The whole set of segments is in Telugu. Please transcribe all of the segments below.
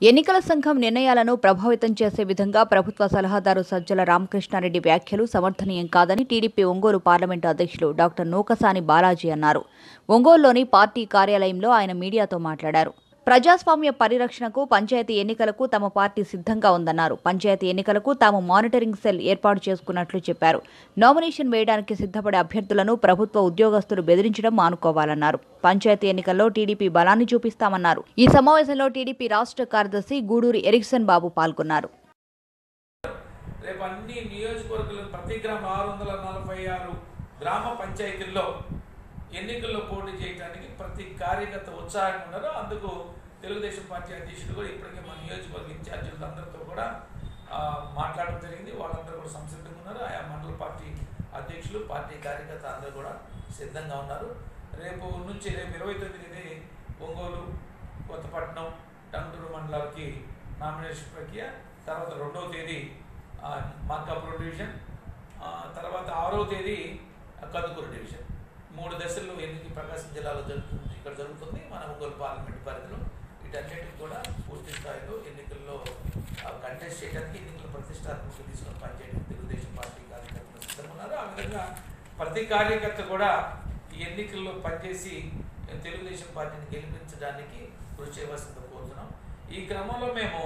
ఎన్నికల సంఘం నిర్ణయాలను ప్రభావితం చేసే విధంగా ప్రభుత్వ సలహాదారు సజ్జల రామకృష్ణారెడ్డి వ్యాఖ్యలు సమర్థనీయం కాదని టీడీపీ ఒంగోలు పార్లమెంటు అధ్యక్షులు డాక్టర్ నూకసాని బాలాజీ అన్నారు ఒంగోలులోని పార్టీ కార్యాలయంలో ఆయన మీడియాతో మాట్లాడారు ప్రజాస్వామ్య పరిరక్షణకు పంచాయతీ ఎన్నికలకు తమ పార్టీ సిద్ధంగా ఉందన్నారు పంచాయతీ ఎన్నికలకు తాము మానిటరింగ్ సెల్ ఏర్పాటు చేసుకున్నట్లు చెప్పారు నామినేషన్ వేయడానికి సిద్ధపడే అభ్యర్థులను ప్రభుత్వ ఉద్యోగస్తులు బెదిరించడం మానుకోవాలన్నారు పంచాయతీ ఎన్నికల్లో టీడీపీ బలాన్ని చూపిస్తామన్నారు ఈ సమావేశంలో టీడీపీ రాష్ట్ర కార్యదర్శి గూడూరి ఎరిక్సన్ బాబు పాల్గొన్నారు రేపు అన్ని నియోజకవర్గాలు ప్రతి గ్రామం ఆరు వందల నలభై ఆరు గ్రామ పంచాయతీల్లో ఎన్నికల్లో పోటీ చేయడానికి ప్రతి కార్యకర్త ఉత్సాహంగా ఉన్నారు అందుకు తెలుగుదేశం పార్టీ అధ్యక్షుడు కూడా ఇప్పటికే మన నియోజకవర్గ ఇన్ఛార్జీలతో అందరితో కూడా ఆ, మాట్లాడడం జరిగింది వాళ్ళందరూ కూడా సంసిద్ధంగా ఉన్నారు ఆయా మండల పార్టీ అధ్యక్షులు పార్టీ కార్యకర్త అందరూ కూడా సిద్ధంగా ఉన్నారు రేపు నుంచి రేపు ఇరవై తొమ్మిది ఒంగోలు కొత్తపట్నం టంగుటూరు మండలాలకి నామినేషన్ ప్రక్రియ తర్వాత రెండవ తేదీ ఆ, మార్కాపురం డివిజన్ ఆ, తర్వాత ఆరవ తేదీ ఆ, కందుకూరు డివిజన్ మూడు దశల్లో ఎన్నిక ప్రకాశం జిల్లాలో జరుగుతుంది ఇక్కడ జరుగుతుంది మన ఒంగోలు పార్లమెంట్ పరిధిలో వీటన్నిటికి కూడా పూర్తి స్థాయిలో ఎన్నికల్లో కంటెస్ట్ చేయడానికి ఎన్నికల ప్రతిష్టాత్మక తీసుకుని పనిచేయడానికి తెలుగుదేశం పార్టీ కార్యకర్తలు సిద్ధంగా ఉన్నారు ఆ విధంగా ప్రతి కార్యకర్త కూడా ఈ ఎన్నికల్లో పనిచేసి తెలుగుదేశం పార్టీని గెలిపించడానికి కృషి చేయవలసిందిగా కోరుతున్నాం ఈ క్రమంలో మేము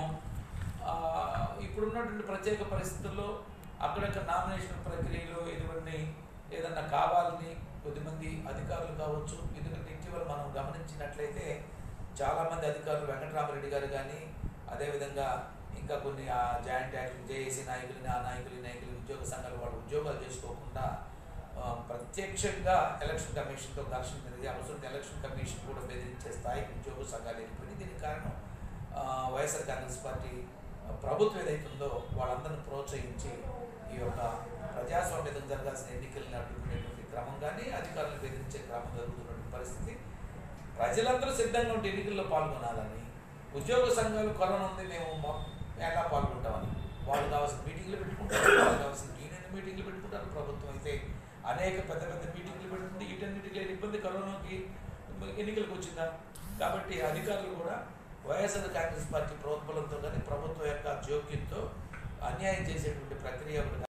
ఆ, ఇప్పుడున్నటువంటి ప్రత్యేక పరిస్థితుల్లో అక్కడక్కడ నామినేషన్ ప్రక్రియలో ఎటువంటి ఏదన్నా కావాలని కొద్దిమంది అధికారులు కావచ్చు ఎందుకంటే ఇటీవల మనం గమనించినట్లయితే చాలామంది అధికారులు వెంకటరామరెడ్డి గారు కానీ అదేవిధంగా ఇంకా కొన్ని ఆ జాయింట్ యాక్ట్ జేఏసీ నాయకులని ఆ నాయకులు ఈ నాయకులు ఉద్యోగ సంఘాలు వాళ్ళు ఉద్యోగాలు చేసుకోకుండా ఆ, ప్రత్యక్షంగా ఎలక్షన్ కమిషన్తో ఘర్షణ జరిగి అవసరం ఎలక్షన్ కమిషన్ కూడా బెదిరించే స్థాయికి ఉద్యోగ సంఘాలు వెళ్ళిపోయింది దీనికి కారణం ఆ, వైఎస్ఆర్ కాంగ్రెస్ పార్టీ ఆ, ప్రభుత్వం ఏదైతుందో వాళ్ళందరిని ప్రోత్సహించి ఈ యొక్క ప్రజాస్వామ్యం జరగాల్సిన ఎన్నికలను అడ్డుకునేటువంటి క్రమం కానీ అధికారులను బెదిరించే క్రమం జరుగుతున్నటువంటి పరిస్థితి ప్రజలందరూ సిద్ధంగా ఉంటే ఎన్నికల్లో పాల్గొనాలని ఉద్యోగ సంఘాలు కరోనా ఉంది మేము మొ- ఎలా పాల్గొంటామని వాళ్ళు కావాల్సిన మీటింగ్లు పెట్టుకుంటారు వాళ్ళు కావాల్సిన యూనియన్ మీటింగ్లు పెట్టుకుంటారు ప్రభుత్వం అయితే అనేక పెద్ద పెద్ద మీటింగ్లు పెట్టుకుంటే వీటన్నిటికి లేని ఇబ్బంది కరోనాకి ఎన్నికలకు వచ్చిందా కాబట్టి అధికారులు కూడా వైఎస్ఆర్ కాంగ్రెస్ పార్టీ ప్రోత్బలంతో కానీ ప్రభుత్వం యొక్క జోక్యంతో అన్యాయం చేసేటువంటి ప్రక్రియ ఒకటి